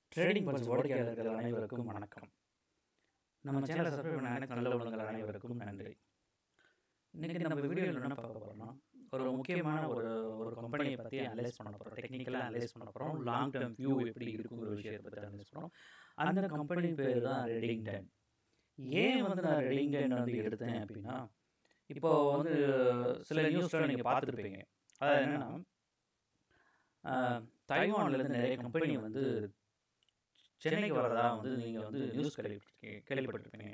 trading pulse வாடிக்கையாளர்கள் அனைவருக்கும் வணக்கம் நம்ம சேனலை சப்ஸ்கிரைப் பண்ண அனைத்து நல்ல உள்ளங்கள் அனைவருக்கும் நன்றி இன்றைக்கி நம்ம வீடியோவில் என்ன பார்க்க போகிறோம்னா ஒரு முக்கியமான ஒரு ஒரு கம்பெனியை பற்றி அனலைஸ் பண்ண போகிறோம் டெக்னிக்கலாக அனலைஸ் பண்ண போகிறோம் லாங் டேர்ம் வியூ எப்படி இருக்குங்கிற விஷயத்தை பற்றி அனலைஸ் பண்ணுறோம் அந்த கம்பெனி பேர் தான் ரெடிங் டைம் ஏன் வந்து நான் ரெடிங் டைம் வந்து எடுத்தேன் அப்படின்னா இப்போ வந்து சில நியூஸ்லாம் நீங்கள் பார்த்துருப்பீங்க அது என்னென்னா தைவான்லேருந்து நிறைய கம்பெனி வந்து சென்னைக்கு வரதா வந்து நீங்கள் வந்து நியூஸ் கேள்வி கேள்விப்பட்டிருப்பீங்க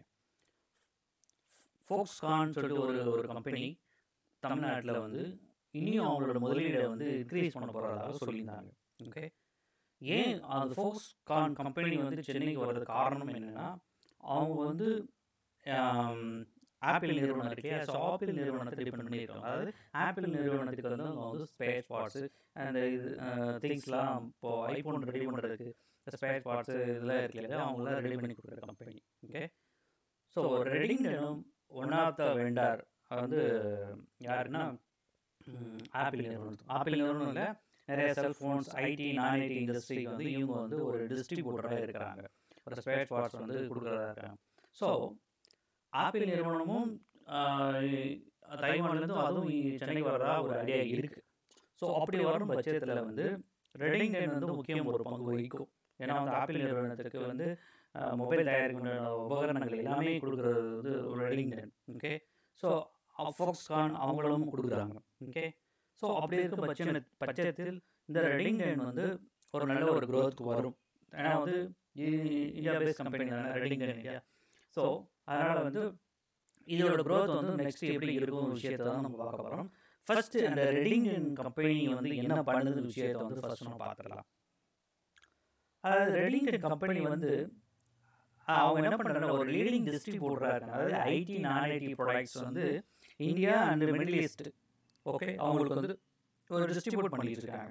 ஃபோக்ஸ்கான் சொல்லிட்டு ஒரு ஒரு கம்பெனி தமிழ்நாட்டில் வந்து இனியும் அவங்களோட முதலீடை வந்து இன்க்ரீஸ் பண்ண போகிறதாக சொல்லியிருந்தாங்க ஓகே ஏன் அந்த ஃபோக்ஸ்கான் கம்பெனி வந்து சென்னைக்கு வர்றதுக்கு காரணம் என்னென்னா அவங்க வந்து ஆப்பிள் நிறுவனம் இருக்கு ஸோ ஆப்பிள் நிறுவனத்தை டிபெண்ட் பண்ணியிருக்காங்க அதாவது ஆப்பிள் நிறுவனத்துக்கு வந்து அவங்க வந்து ஸ்பேஸ் பார்ட்ஸு அந்த இது திங்ஸ்லாம் இப்போது ஐஃபோன் ரெடி பண்ணுறதுக்கு ஸ்பேஸ் பார்ட்ஸு இதெல்லாம் இருக்கு இல்லையா அவங்களாம் ரெடி பண்ணி கொடுக்குற கம்பெனி ஓகே ஸோ ரெடிங்டனும் ஒன் ஆஃப் த வெண்டார் வந்து யாருன்னா ஆப்பிள் நிறுவனம் ஆப்பிள் நிறுவனம் இல்லை நிறைய செல்ஃபோன்ஸ் ஐடி நான் ஐடி இண்டஸ்ட்ரிக்கு வந்து இவங்க வந்து ஒரு டிஸ்ட்ரிபியூட்டராக இருக்கிறாங்க ஒரு ஸ்பேஸ் பார்ட்ஸ் வந்து கொடுக்குறதா இருக்காங்க ஸோ ஆப்பிள் நிறுவனமும் தைவான்லேருந்து அதுவும் சென்னைக்கு வரதா ஒரு ஐடியா இருக்குது ஸோ அப்படி வரும் பட்சத்தில் வந்து ரெடிங் வந்து முக்கியம் ஒரு பங்கு வகிக்கும் ஏன்னா வந்து ஆப்பிள் நிறுவனத்துக்கு வந்து மொபைல் தயாரிக்கின்ற உபகரணங்கள் எல்லாமே கொடுக்குறது வந்து ஒரு ரெடிங் ஓகே ஸோ ஃபோக்ஸ்கான் அவங்களும் கொடுக்குறாங்க ஓகே ஸோ அப்படி இருக்க பட்ச பட்சத்தில் இந்த ரெடிங் வந்து ஒரு நல்ல ஒரு க்ரோத் வரும் ஏன்னா வந்து இந்தியா பேஸ் கம்பெனி தானே ரெடிங் இந்தியா ஸோ அதனால் வந்து இதோட க்ரோத் வந்து நெக்ஸ்ட் எப்படி இருக்கும் விஷயத்தை தான் நம்ம பார்க்க போகிறோம் ஃபர்ஸ்ட் அந்த ரெடிங் கம்பெனி வந்து என்ன பண்ணுது விஷயத்தை வந்து ஃபர்ஸ்ட் நம்ம பார்த்துடலாம் அதாவது ரெடிங் கம்பெனி வந்து அவங்க என்ன பண்ணுறாங்க ஒரு லீடிங் டிஸ்ட்ரிபியூட்டராக இருக்காங்க அதாவது ஐடி நான் ஐடி ப்ராடக்ட்ஸ் வந்து India and Middle East okay அவங்களுக்கு வந்து ஒரு டிஸ்ட்ரிபியூட் பண்ணிட்டு இருக்காங்க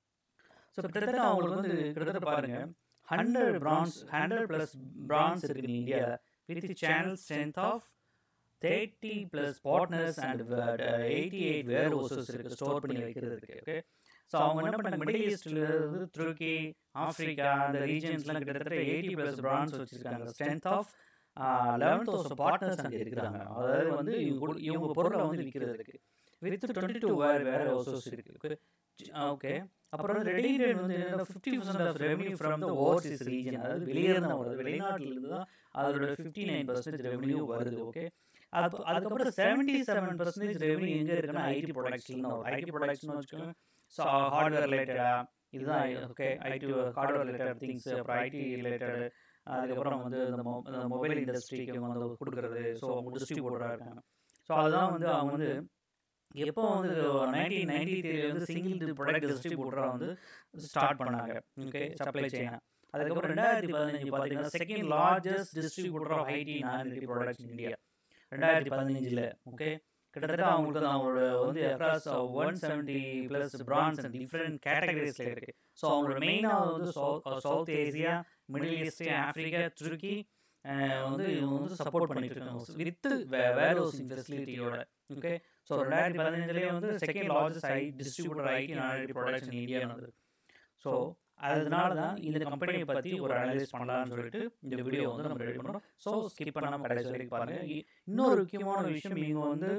ஸோ கிட்டத்தட்ட அவங்களுக்கு வந்து கிட்டத்தட்ட பாருங்கள் hundred branches hundred plus branches இருக்குது India with channel strength of thirty plus partners and eighty eight warehouses இருக்குது ஸ்டோர் பண்ணி வைக்கிறதுக்கு ஓகே ஸோ அவங்க என்ன பண்ணாங்க மிடில் ஈஸ்ட்லேருந்து துருக்கி ஆஃப்ரிக்கா அந்த ரீஜன்ஸ்லாம் கிட்டத்தட்ட எயிட்டி ப்ளஸ் பிரான்ஸ் வச்சுருக்காங்க strength of eleven thousand partners அங்கே இருக்கிறாங்க அதாவது வந்து இவங்க இவங்க பொருளை வந்து விற்கிறதுக்கு with twenty two ware warehouses இருக்குது ஓகே அப்புறம் வந்து ரெடி ரேட் வந்து fifty percent of revenue from the overseas region அதாவது வெளியே தான் வருது வெளிநாட்டிலேருந்து தான் அதோட ஃபிஃப்டி நைன் பர்சன்டேஜ் ரெவன்யூ வருது ஓகே அது அதுக்கப்புறம் செவன்ட்டி செவன் பர்சன்டேஜ் ரெவன்யூ எங்கே இருக்குன்னா ஐடி ப்ராடக்ட்ஸ்ல தான் வரும் ஐடி ப்ராடக்ட்ஸ்னு வச்சுக்கோங்க ஸோ ஹார்ட்வேர் ரிலேட்டடாக இதுதான் okay IT hardware related things அப்புறம் ஐடி ரிலேட்டட் அதுக்கப்புறம் வந்து இந்த மொபைல் இண்டஸ்ட்ரிக்கு வந்து கொடுக்குறது ஸோ அவங்க டிஸ்ட்ரிபியூட்டராக இருக்காங்க ஸோ அதுதான் வந்து அவங்க வந்து எப்போ வந்து நைன்டீன் நைன்டி த்ரீல வந்து சிங்கிள் ப்ராடக்ட் டிஸ்ட்ரிபியூட்டராக வந்து ஸ்டார்ட் பண்ணாங்க ஓகே சப்ளை செயினை அதுக்கப்புறம் ரெண்டாயிரத்தி பதினஞ்சு பார்த்தீங்கன்னா second largest distributor of IT non IT products India ரெண்டாயிரத்தி பதினஞ்சில் ஓகே கிட்டத்தட்ட அவங்களுக்கு அவங்களோட வந்து across one seventy plus branches and different கேட்டகரிஸில் இருக்குது ஸோ அவங்களோட மெயினாக வந்து South Asia Middle East Africa துருக்கி வந்து இவங்க வந்து சப்போர்ட் பண்ணிட்டு இருக்காங்க வித் வேர் ஹவுசிங் ஃபெசிலிட்டியோட ஓகே ஸோ ரெண்டாயிரத்தி பதினஞ்சுலேயே வந்து second largest I distributor IT நாடி ப்ராடக்ட்ஸ் இன் இந்தியா வந்து ஸோ அதனால தான் இந்த கம்பெனியை பற்றி ஒரு அனலைஸ் பண்ணலாம்னு சொல்லிட்டு இந்த வீடியோ வந்து நம்ம ரெடி பண்ணுறோம் ஸோ ஸ்கிப் பண்ணாமல் கடைசி வரைக்கும் பாருங்கள் இன்னொரு முக்கியமான விஷயம் இவங்க வந்து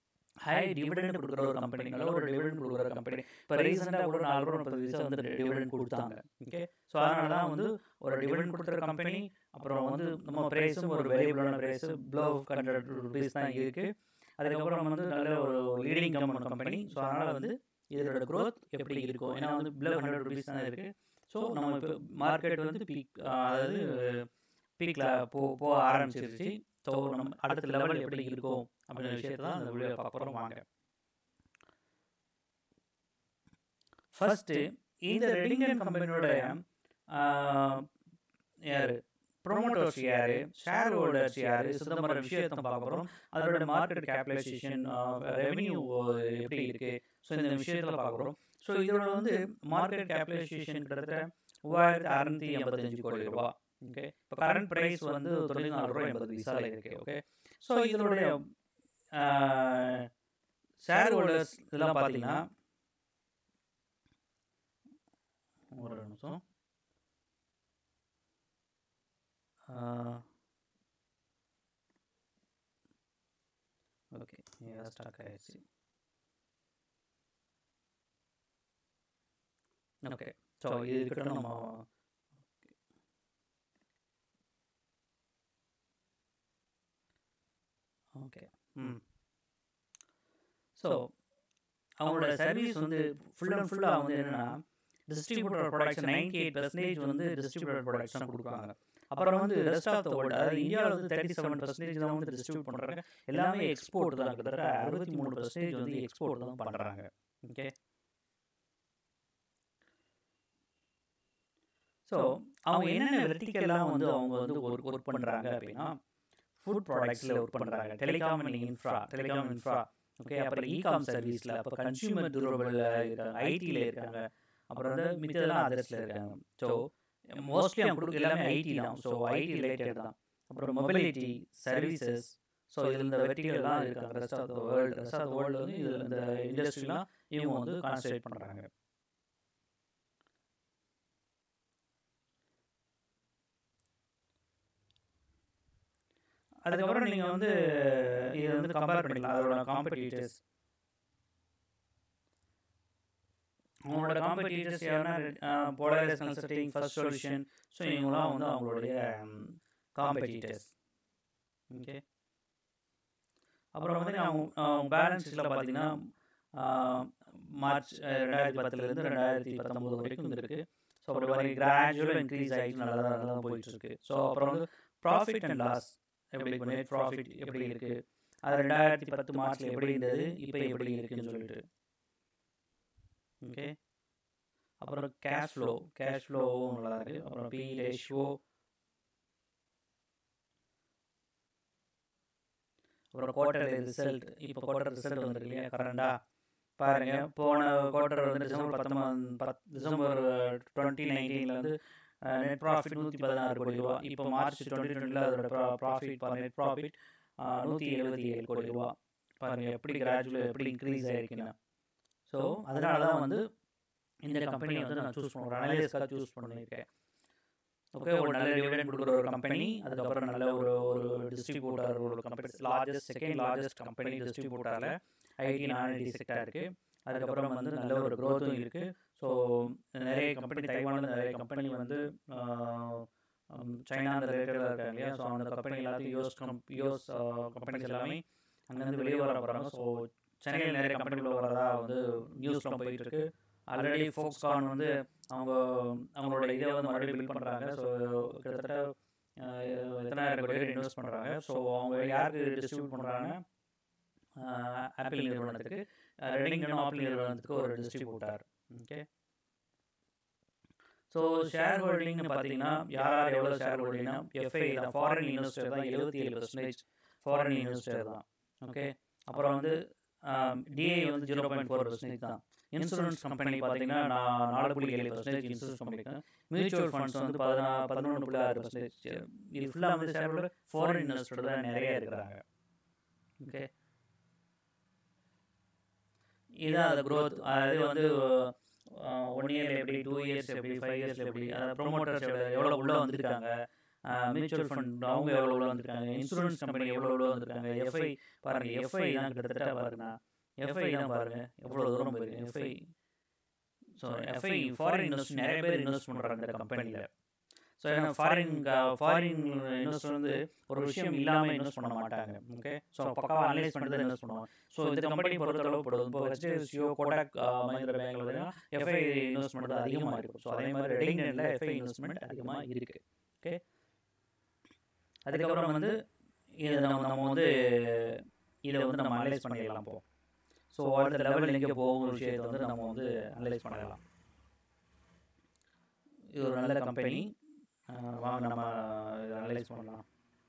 ஹை டிவிடெண்ட் கொடுக்குற ஒரு கம்பெனி நல்ல ஒரு டிவிடெண்ட் கொடுக்குற கம்பெனி இப்போ ரீசெண்டாக கூட நாலு ரூபா முப்பது பைசா வந்து டிவிடெண்ட் கொடுத்தாங்க ஓகே ஸோ அதனால தான் வந்து ஒரு டிவிடெண்ட் கொடுக்குற கம்பெனி அப்புறம் வந்து நம்ம ப்ரைஸும் ஒரு வேரியபிளான ப்ரைஸு ப்ளோ ஹண்ட்ரட் ருபீஸ் தான் இருக்குது அதுக்கப்புறம் வந்து நல்ல ஒரு லீடிங் கம்பெனி ஸோ அதனால் வந்து இதோட க்ரோத் எப்படி இருக்கும் ஏன்னா வந்து பிலோ ஹண்ட்ரட் ருபீஸ் தான் இருக்குது ஸோ நம்ம இப்போ மார்க்கெட் வந்து பீக் அதாவது பீக்கில் போ போக ஆரம்பிச்சிருச்சு ஸோ நம்ம அடுத்த லெவல் எப்படி இருக்கும் அப்படின்ற விஷயத்தை தான் அந்த வீடியோ பார்க்குறோம் வாங்க ஃபஸ்ட்டு இந்த ரெடிங்கன் கம்பெனியோட யார் ப்ரொமோட்டர்ஸ் யார் ஷேர் ஹோல்டர்ஸ் யார் சுத்தமர விஷயத்தை பார்க்குறோம் அதோட மார்க்கெட் கேபிடலைசேஷன் ரெவென்யூ எப்படி இருக்குது ஸோ இந்த விஷயத்தில் பார்க்குறோம் ஸோ இதோட வந்து மார்க்கெட் கேபிடலைசேஷன் கிட்டத்தட்ட மூவாயிரத்தி அறநூற்றி எண்பத்தஞ்சு கோடி ரூபா ஓகே இப்போ கரண்ட் ப்ரைஸ் வந்து தொண்ணூற்றி நாலு ரூபா எண்பது விசால இருக்குது ஓகே ஸோ இதனுடைய ஷேர் ஹோல்டர்ஸ் இதெல்லாம் பார்த்தீங்கன்னா ஒரு நிமிஷம் ஏதாவது ஸ்டாக் ஆயிடுச்சு ஓகே ஸோ இது இருக்கட்டும் நம்ம ஓகே ம் ஸோ அவங்களோட சர்வீஸ் வந்து ஃபுல் அண்ட் ஃபுல்லாக வந்து என்னென்னா distributor products ninety eight percentage வந்து டிஸ்ட்ரிபியூட்டர் ப்ராடக்ட்ஸ் தான் கொடுக்குறாங்க அப்புறம் வந்து ரெஸ்ட் ஆஃப் த வேர்ல்டு அதாவது இந்தியாவில் வந்து தேர்ட்டி செவன் பர்சன்டேஜ் தான் வந்து டிஸ்ட்ரிபியூட் பண்ணுறாங்க எல்லாமே எக்ஸ்போர்ட் தான் கிட்டத்தட்ட அறுபத்தி மூணு பர்சன்டேஜ் வந்து எக்ஸ்போர்ட் தான் பண்ணுறாங்க ஓகே ஸோ அவங்க என்னென்ன வெர்டிக்கெல்லாம் வந்து அவங்க வந்து ஒர்க் ஒர்க் பண்ணுறாங்க அப்படின்னா ஃபுட் ப்ராடக்ட்ஸில் ஒர்க் பண்ணுறாங்க telecom and infra telecom infra okay அப்புறம் இகாம் சர்வீஸில் அப்போ கன்சியூமர் டூரபிளில் இருக்காங்க ஐடியில் இருக்காங்க அப்புறம் வந்து மித்ததெல்லாம் அதர்ஸில் இருக்காங்க ஸோ மோஸ்ட்லி அவங்க கொடுக்க எல்லாமே ஐடி தான் ஸோ ஐடி ரிலேட்டட் தான் அப்புறம் மொபிலிட்டி சர்வீசஸ் ஸோ இதில் இந்த வெர்டிகல்லாம் இருக்காங்க rest of the world rest of the world வந்து இதில் இந்த இண்டஸ்ட்ரிலாம் இவங்க வந்து கான்சன்ட்ரேட் பண்ணுறாங்க அதுக்கப்புறம் நீங்கள் வந்து இதை வந்து கம்பேர் பண்ணிக்கலாம் அதோட காம்படிட்டர்ஸ் அவங்களோட காம்படிட்டர்ஸ் யாருன்னா Polaris consulting first solution so இவங்களாம் வந்து அவங்களுடைய காம்படிட்டர்ஸ் ஓகே அப்புறம் வந்து அவங்க பேலன்ஸ் ஷீட்டில் பார்த்தீங்கன்னா மார்ச் ரெண்டாயிரத்தி பத்துலேருந்து ரெண்டாயிரத்தி பத்தொம்போது வரைக்கும் இருக்குது ஸோ அப்புறம் வரை கிராஜுவலாக இன்க்ரீஸ் ஆகிட்டு நல்லா தான் நல்லா தான் போயிட்டு இருக்கு ஸோ அப்புறம் வந்து ப்ராஃபிட் அண்ட் லாஸ் எப்படி இப்போ நெட் ப்ராஃபிட் எப்படி இருக்குது அது ரெண்டாயிரத்தி பத்து மார்ச்சில் எப்படி இருந்தது இப்போ எப்படி இருக்குன்னு சொல்லிட்டு ஓகே அப்புறம் கேஷ் ஃப்ளோ கேஷ் ஃப்ளோவும் நல்லா இருக்குது அப்புறம் பி ரேஷியோ அப்புறம் குவார்டர் ரிசல்ட் இப்போ குவார்டர் ரிசல்ட் வந்துருக்கு இல்லையா கரண்டாக பாருங்கள் போன குவார்டர் வந்து டிசம்பர் பத்தொம்பது பத் டிசம்பர் டுவெண்ட்டி நைன்டீனில் வந்து நெட் ப்ராஃபிட் நூற்றி பதினாறு கோடி ரூபா இப்போ மார்ச் டுவெண்ட்டி டுவெண்ட்டில் அதோட ப்ராஃபிட் நெட் ப்ராஃபிட் நூற்றி எழுபத்தி ஏழு கோடி ரூபா பாருங்கள் எப்படி கிராஜுவல் எப்படி இன்க்ரீஸ் ஆகிருக்குன்னு ஸோ அதனால தான் வந்து இந்த கம்பெனியை வந்து நான் சூஸ் பண்ணுறேன் அனலிஸ்டாக சூஸ் பண்ணியிருக்கேன் ஓகே ஒரு நல்ல டிவிடெண்ட் கொடுக்குற ஒரு கம்பெனி அதுக்கப்புறம் நல்ல ஒரு ஒரு டிஸ்ட்ரிபியூட்டர் ஒரு company largest second largest company டிஸ்ட்ரிபியூட்டரில் ஐடி நான் ஐடி செக்டாக இருக்குது அதுக்கப்புறம் வந்து நல்ல ஒரு க்ரோத்தும் இருக்குது ஸோ நிறைய கம்பெனி தைவானில் நிறைய கம்பெனி வந்து சைனா அந்த ரிலேட்டடாக இருக்காங்க இல்லையா ஸோ அந்த கம்பெனி எல்லாத்தையும் யூஎஸ் கம் யூஎஸ் கம்பெனிஸ் எல்லாமே அங்கேருந்து வெளியே வர போகிறாங்க ஸோ சென்னையில் நிறைய கம்பெனிகள் வரதா வந்து நியூஸ்லாம் போயிட்டு இருக்கு ஆல்ரெடி ஃபோக்ஸ்கான் வந்து அவங்க அவங்களோட இதை வந்து மறுபடியும் பில்ட் பண்ணுறாங்க ஸோ கிட்டத்தட்ட எத்தனாயிரம் கோடி இன்வெஸ்ட் பண்ணுறாங்க ஸோ அவங்க யாருக்கு டிஸ்ட்ரிபியூட் பண்ணுறாங்க ஆப்பிள் நிறுவனத்துக்கு ரெடிங்டன் ஆப்பிள் நிறுவனத்துக்கு ஒரு டிஸ்ட்ரிபியூட்டர் ஓகே ஸோ ஷேர் ஹோல்டிங்னு பார்த்தீங்கன்னா யார் எவ்வளோ ஷேர் ஹோல்டிங்னா எஃப்ஐ தான் ஃபாரின் இன்வெஸ்டர் தான் எழுபத்தி ஏழு பர்சன்டேஜ் ஃபாரின் இன்வெஸ்டர் தான் ஓகே அப்புறம் வந்து டிஐ வந்து ஜீரோ பாயிண்ட் ஃபோர் பர்சன்டேஜ் தான் இன்சூரன்ஸ் கம்பெனி பார்த்தீங்கன்னா நான் நாலு புள்ளி ஏழு பர்சன்டேஜ் இன்சூரன்ஸ் கம்பெனிக்கு மியூச்சுவல் ஃபண்ட்ஸ் வந்து பதினா பதினொன்று புள்ளி ஆறு பர்சன்டேஜ் இது ஃபுல்லாக வந்து ஷேர் ஃபாரின் இன்வெஸ்டர் தான் நிறைய இருக்கிறாங்க ஓகே இதுதான் அந்த க்ரோத் அது வந்து ஒன் இயர் எப்படி டூ இயர்ஸ் எப்படி ஃபைவ் இயர்ஸ் எப்படி அதாவது ப்ரொமோட்டர்ஸ் எவ்வளோ உள்ளே வந்திருக்காங்க மியூச்சுவல் ஃபண்ட் அவங்க எவ்வளோ உள்ள வந்திருக்காங்க இன்சூரன்ஸ் கம்பெனி எவ்வளோ உள்ள வந்திருக்காங்க எஃப்ஐ பாருங்கள் எஃப்ஐ தான் கிட்டத்தட்ட பாருங்க எஃப்ஐ தான் பாருங்கள் எவ்வளோ தூரம் போயிருக்கு FI so FI foreign invest நிறைய பேர் இன்வெஸ்ட் பண்ணுறாங்க இந்த கம்பெனியில் ஸோ ஏன்னா ஃபாரின் ஃபாரின் இன்வெஸ்டர் வந்து ஒரு விஷயம் இல்லாமல் இன்வெஸ்ட் பண்ண மாட்டாங்க ஓகே ஸோ பக்காவாக அனலைஸ் பண்ணி தான் இன்வெஸ்ட் பண்ணுவாங்க ஸோ இந்த கம்பெனி பொறுத்தளவு படுது இப்போ ஹெச்டிஎஃப்சியோ கோடாக் மஹிந்திரா பேங்க்ல பார்த்தீங்கன்னா எஃப்ஐ இன்வெஸ்ட்மெண்ட் அதிகமாக இருக்கும் ஸோ அதே மாதிரி ரெடிங்ல எஃப்ஐ இன்வெஸ்ட்மெண்ட் அதிகமாக இருக்குது ஓகே அதுக்கப்புறம் வந்து இதை நம்ம நம்ம வந்து இதை வந்து நம்ம அனலைஸ் பண்ணிடலாம் போ ஸோ அடுத்த லெவலில் எங்கே போகும் விஷயத்தை வந்து நம்ம வந்து அனலைஸ் பண்ணலாம் இது ஒரு நல்ல கம்பெனி வாங்க நம்ம இதை அனலைஸ் பண்ணலாம்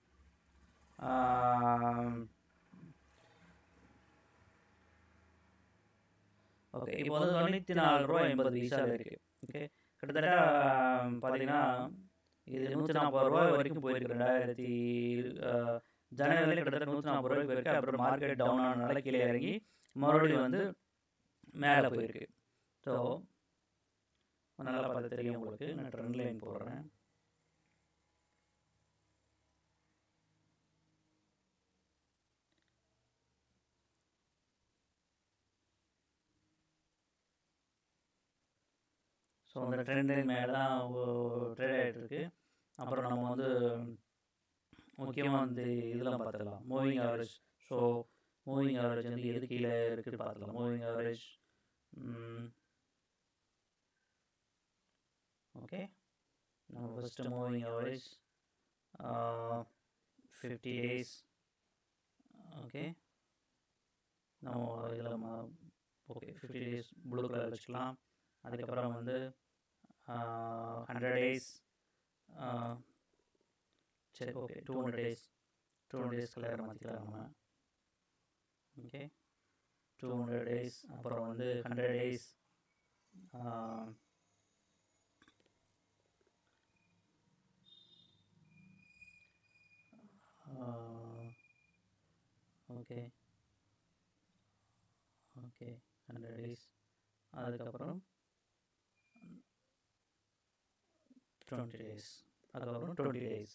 ஓகே இப்போ வந்து தொண்ணூற்றி நாலு ரூபா எண்பது பைசாவில் இருக்குது ஓகே கிட்டத்தட்ட பார்த்தீங்கன்னா இது நூற்றி நாற்பது ரூபாய் வரைக்கும் போயிருக்கு ரெண்டாயிரத்தி ஜனவரியில் கிட்டத்தட்ட நூற்றி நாற்பது ரூபாய்க்கு போயிருக்கு அப்புறம் மார்க்கெட் டவுன் ஆனனால கீழே இறங்கி மறுபடியும் வந்து மேலே போயிருக்கு ஸோ நல்லா பார்த்து தெரியும் உங்களுக்கு நான் ட்ரெண்ட் லைன் போடுறேன் ஸோ அந்த ட்ரெண்ட் லைன் மேலே தான் ட்ரேட் ஆகிட்டு இருக்கு அப்புறம் நம்ம வந்து முக்கியமாக வந்து இதெல்லாம் பார்த்துக்கலாம் moving average so moving average வந்து எது கீழே இருக்குன்னு பார்த்துக்கலாம் மூவிங் ஆவரேஜ் ஓகே நம்ம first moving average fifty days okay நம்ம இதில் okay fifty days blue colour வச்சுக்கலாம் அதுக்கப்புறம் வந்து ஹண்ட்ரட் டேஸ் சரி okay two hundred days two hundred days colour மாற்றிக்கலாம் நம்ம ஓகே டூ ஹண்ட்ரட் டேஸ் அப்புறம் வந்து hundred days okay okay hundred days அதுக்கப்புறம் டுவெண்ட்டி டேஸ் அதுக்கப்புறம் டுவெண்ட்டி டேஸ்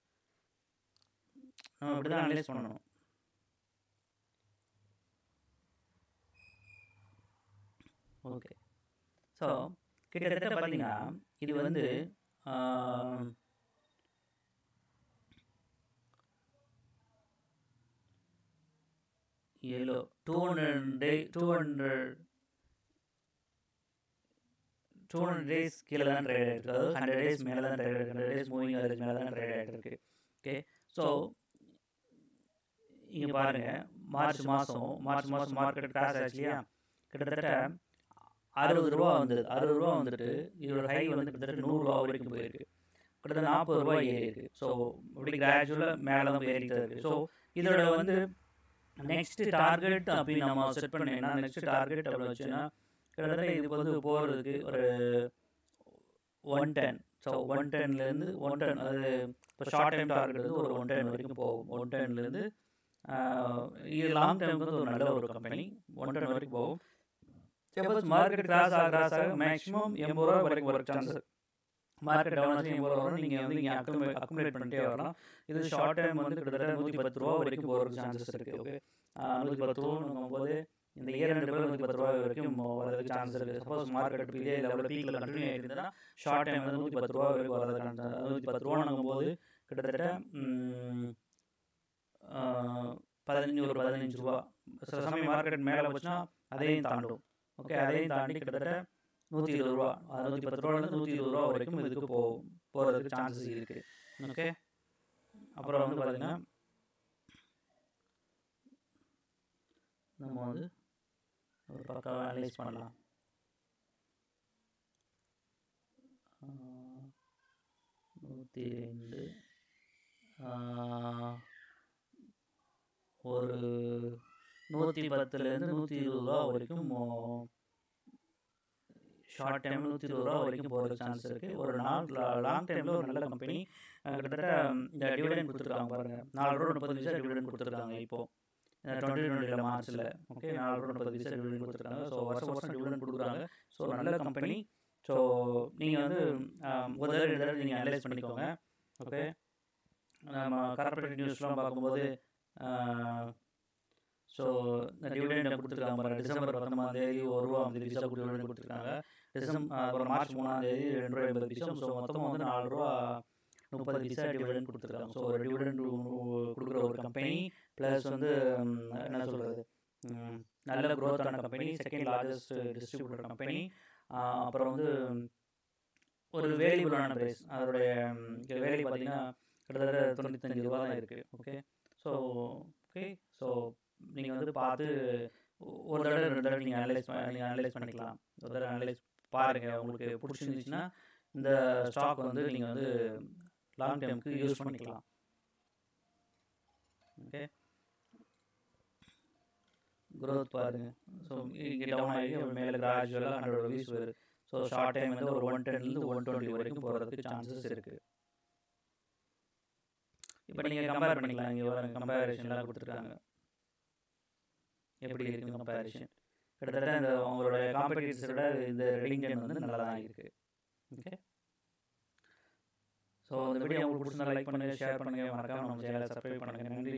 நம்ம இப்படி தான் அனலைஸ் பண்ணணும் ஓகே ஸோ கிட்டத்தட்ட பார்த்தீங்கன்னா இது வந்து எவ்வளோ two hundred day two hundred two hundred days கீழே தான் ட்ரேட் ஆகிருக்கு அதாவது ஹண்ட்ரட் டேஸ் மேலே தான் ட்ரேட் ஆகிருக்கு ஹண்ட்ரட் டேஸ் மூவிங் ஆவரேஜ் மேலே தான் ட்ரேட் ஆகிட்டு இருக்கு ஓகே ஸோ இங்கே பாருங்கள் மார்ச் மாதம் மார்ச் மாதம் மார்க்கெட் கிராஸ் ஆச்சு இல்லையா கிட்டத்தட்ட அறுபது ரூபா வந்தது அறுபது ரூபா வந்துட்டு இதோட ஹை வந்து கிட்டத்தட்ட நூறுரூவா வரைக்கும் போயிருக்கு கிட்டத்தட்ட நாற்பது ரூபா ஏறி இருக்குது ஸோ இப்படி கிராஜுவலாக மேலே தான் ஏறிட்டு இருக்குது ஸோ இதோட வந்து நெக்ஸ்ட் டார்கெட் அப்படின்னு நம்ம செட் பண்ணீங்கன்னா நெக்ஸ்ட் டார்கெட் அப்படி வச்சுன்னா கிட்டத்தட்ட இதுக்கு வந்து போகிறதுக்கு ஒரு ஒன் டென் ஸோ ஒன் டென்லேருந்து ஒன் டென் அது இப்போ ஷார்ட் டைம் டார்கெட் வந்து ஒரு ஒன் டென் வரைக்கும் போகும் ஒன் டென்லேருந்து இது லாங் டைமுக்கு வந்து ஒரு நல்ல ஒரு கம்பெனி ஒன் டென் வரைக்கும் போகும் சப்போஸ் மார்க்கெட் கிராஸ் ஆக கிராஸ் ஆக மேக்ஸிமம் எண்பது ரூபா வரைக்கும் வர சான்ஸ் மார்க்கெட் டவுன் ஆச்சு எண்பது ரூபா வரும் நீங்கள் வந்து நீங்கள் அக்குமுலேட் அக்குமுலேட் பண்ணிட்டே வரலாம் இது ஷார்ட் டைம் வந்து கிட்டத்தட்ட நூற்றி பத்து ரூபா வரைக்கும் போகிறதுக்கு சான்சஸ் இருக்குது ஓகே நூற்றி பத்து ரூபாங்கும் போது இந்த இயர் ரெண்டு பேர் நூற்றி பத்து ரூபா வரைக்கும் வரதுக்கு சான்ஸ் இருக்குது சப்போஸ் மார்க்கெட் இதே லெவலில் பீக்கில் கண்டினியூ ஆகிருந்ததுன்னா ஷார்ட் டைம் வந்து நூற்றி பத்து ரூபா வரைக்கும் வரதுக்கான நூற்றி பத்து ரூபாங்கும் போது கிட்டத்தட்ட பதினஞ்சு ஒரு பதினஞ்சு ரூபா சில சமயம் மார்க்கெட் மேலே போச்சுன்னா அதையும் தாண்டும் ஓகே அதையும் தாண்டி கிட்டத்தட்ட நூற்றி இருபது ரூபா நூற்றி பத்து ரூபாலேருந்து நூற்றி இருபது ரூபா வரைக்கும் இதுக்கு போ போகிறதுக்கு சான்சஸ் இருக்குது ஓகே அப்புறம் வந்து பார்த்திங்கன்னா நம்ம வந்து ஒரு பக்கம் அனலைஸ் பண்ணலாம் நூற்றி ரெண்டு ஒரு நூற்றி பத்துலேருந்து நூற்றி இருபது ரூபா வரைக்கும் ஷார்ட் டைமில் நூற்றி இருபது ரூபா வரைக்கும் போகிற சான்ஸ் இருக்குது ஒரு நாள் லாங் டைமில் ஒரு நல்ல கம்பெனி கிட்டத்தட்ட இந்த டிவிடன் கொடுத்துருக்காங்க பாருங்கள் நாலு ரூபா முப்பது பைசா டிவிடன் கொடுத்துருக்காங்க இப்போது டுவெண்ட்டி டுவெண்ட்டியில் மார்ச்சில் ஓகே நாலு ரூபா முப்பது பைசா டிவிடன் கொடுத்துருக்காங்க ஸோ வருஷம் வருஷம் டிவிடன் கொடுக்குறாங்க ஸோ நல்ல கம்பெனி ஸோ நீங்கள் வந்து ஒரு தடவை ரெண்டு தடவை நீங்கள் அனலைஸ் பண்ணிக்கோங்க ஓகே நம்ம கார்பரேட் நியூஸ்லாம் பார்க்கும்போது ஸோ இந்த டிவிடெண்ட் கொடுத்துருக்காங்க பாருங்க டிசம்பர் பத்தொம்பதாம் தேதி ஒரு ரூபா ஐம்பது பைசா டிவிடெண்ட் கொடுத்துருக்காங்க டிசம்பர் அப்புறம் மார்ச் மூணாம் தேதி ரெண்டு ரூபா எண்பது பைசா ஸோ மொத்தமாக வந்து நாலு ரூபா முப்பது பைசா டிவிடெண்ட் கொடுத்துருக்காங்க ஸோ ஒரு டிவிடெண்ட் கொடுக்குற ஒரு கம்பெனி ப்ளஸ் வந்து என்ன சொல்கிறது நல்ல க்ரோத்தான company second largest distributor company அப்புறம் வந்து ஒரு வேல்யூபிளான ப்ரைஸ் அதோடைய வேல்யூ பார்த்தீங்கன்னா கிட்டத்தட்ட தொண்ணூத்தஞ்சு ரூபா தான் இருக்குது ஓகே ஸோ ஓகே ஸோ நீங்கள் வந்து பார்த்து ஒரு தடவை ரெண்டு தடவை நீங்கள் அனலைஸ் நீங்கள் அனலைஸ் பண்ணிக்கலாம் ஒரு தடவை அனலைஸ் பாருங்கள் உங்களுக்கு பிடிச்சிருந்துச்சுன்னா இந்த ஸ்டாக் வந்து நீங்கள் வந்து லாங் டைமுக்கு யூஸ் பண்ணிக்கலாம் ஓகே க்ரோத் பாருங்கள் ஸோ இங்கே டவுன் ஆகி மேலே கிராஜுவலாக ஹண்ட்ரட் ருபீஸ் வருது ஸோ ஷார்ட் டைம் வந்து ஒரு ஒன் டென்லேருந்து ஒன் டுவெண்ட்டி வரைக்கும் போகிறதுக்கு சான்சஸ் இருக்குது இப்போ நீங்கள் கம்பேர் பண்ணிக்கலாம் இங்கே வர கம்பேரிஷன்லாம் கொடுத்துருக்காங்க எப்படி இருக்குது கம்பேரிஷன் கிட்டத்தட்ட இந்த அவங்களோட காம்படிட்டர்ஸை விட இந்த ரெடிங்கன் வந்து நல்லா தான் இருக்குது ஓகே ஸோ இந்த வீடியோ உங்களுக்கு பிடிச்சிருந்தா லைக் பண்ணுங்கள் ஷேர் பண்ணுங்கள் மறக்காமல் நம்ம சேனலை சப்ஸ்கிரைப் பண்ணுங்கள் நன்றி